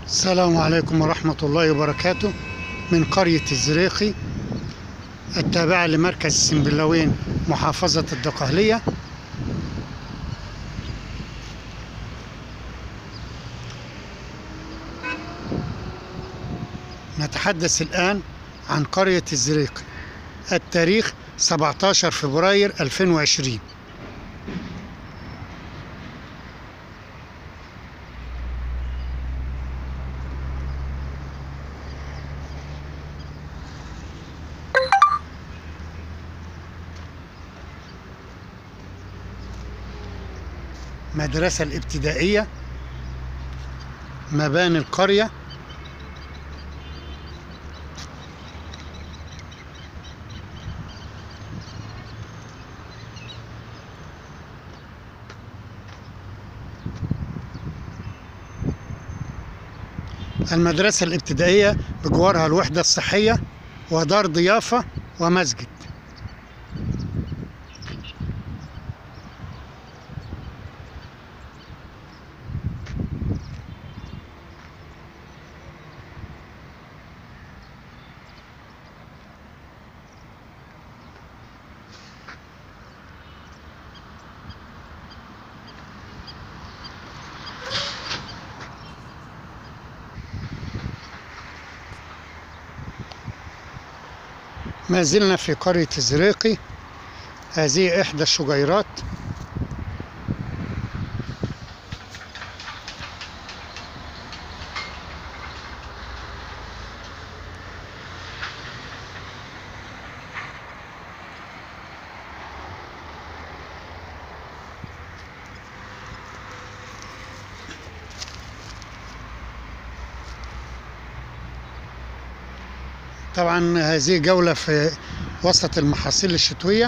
السلام عليكم ورحمة الله وبركاته من قرية الزريقي التابعة لمركز السنبلاوين محافظة الدقهلية نتحدث الآن عن قرية الزريقي التاريخ 17 فبراير 2020 مدرسة الابتدائية مباني القرية المدرسة الابتدائية بجوارها الوحدة الصحية ودار ضيافة ومسجد ما زلنا في قرية الزريقي هذه إحدى الشجيرات طبعا هذه جولة في وسط المحاصيل الشتوية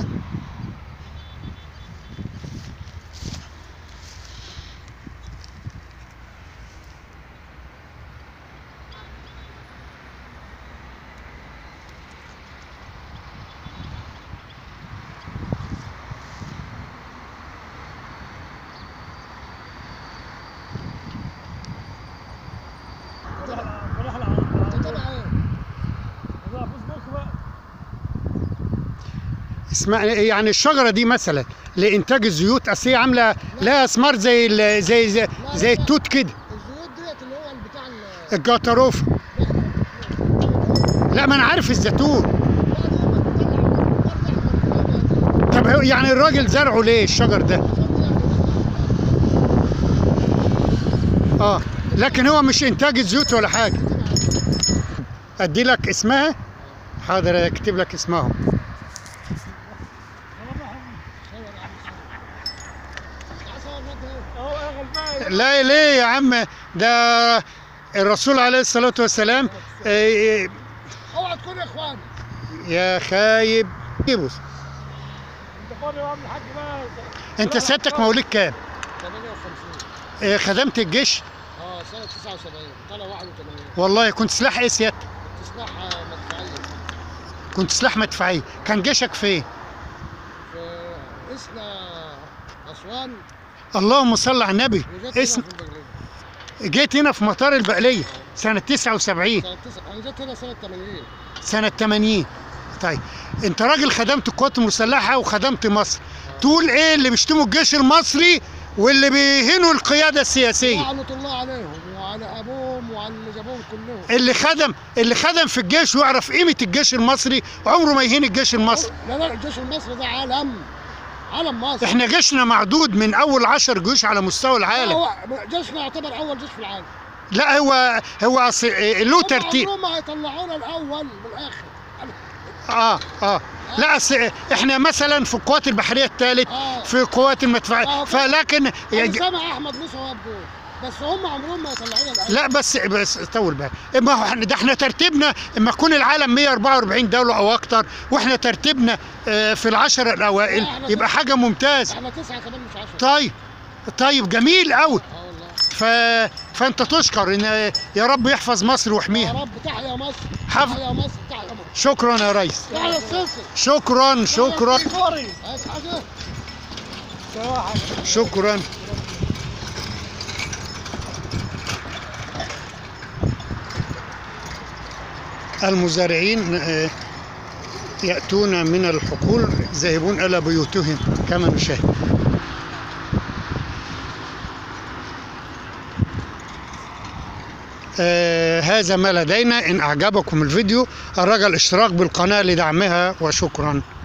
اسمع يعني الشجرة دي مثلا لإنتاج الزيوت أصل هي عاملة لها أسمار زي ال- زي زي, زي التوت كده الزيوت ديت اللي هو بتاع ال- الجاتروف لا ما أنا عارف الزيتون طب هو- يعني الراجل زرعه ليه الشجر ده؟ اه لكن هو مش إنتاج الزيوت ولا حاجة أدي لك اسمها حاضر أكتب لك اسمهم لا ليه يا عم ده الرسول عليه الصلاة والسلام آه، اوعى تكون يا اخوان يا خايب بص انت فاضي يا عم الحاج بقى انت سيادتك مواليد كام 58 آه، خدمت الجيش اه سنه 79 طلع 81 والله كنت سلاح ايه سيادتك كنت سلاح مدفعيه كنت سلاح مدفعية كان جيشك فين في اسنا اسوان اللهم صل على النبي وجت اسم هنا في البجرية. جيت هنا في مطار البقلية سنة 79 سنه 9 انا جت هنا سنه 80 سنة 80 طيب انت راجل خدمت القوات المسلحة وخدمت مصر تقول ايه اللي بيشتموا الجيش المصري واللي بيهينوا القيادة السياسية لعنة الله عليهم وعلى ابوهم وعلى اللي جابوهم كلهم اللي خدم اللي خدم في الجيش ويعرف قيمة الجيش المصري عمره ما يهين الجيش المصري لا لا الجيش المصري ده علم علم مصر احنا جيشنا معدود من اول عشر جيوش على مستوى العالم هو جيشنا يعتبر اول جيش في العالم لا هو هو أصل- اه، له هم ترتيب عمرهم ما هيطلعونا الاول من الاخر اه اه لا أصل احنا مثلا في القوات البحريه الثالث آه. في القوات المدفعيه آه. فلكن انا سامع احمد موسى وهو بجول بس هم عمرهم ما يطلعونا الاول لا بس بس طول بالك ما هو احنا ده احنا ترتيبنا اما يكون العالم 144 دوله او اكتر واحنا ترتيبنا اه، في العشر الاوائل لا، احنا يبقى حاجه ممتازه احنا تسعه كمان مش 10 طيب طيب جميل قوي اه والله ف... فانت تشكر ان يا رب يحفظ مصر يا ويحميها رب تحيا مصر حف- تحيا مصر تحيا مصر شكرا يا ريس تحيا السيسي شكرا شكرا عايز حاجه شكرا المزارعين آه، يأتون من الحقول ذاهبون إلى بيوتهم كما نشاهد آه هذا ما لدينا إن أعجبكم الفيديو الرجاء الاشتراك بالقناة لدعمها وشكرا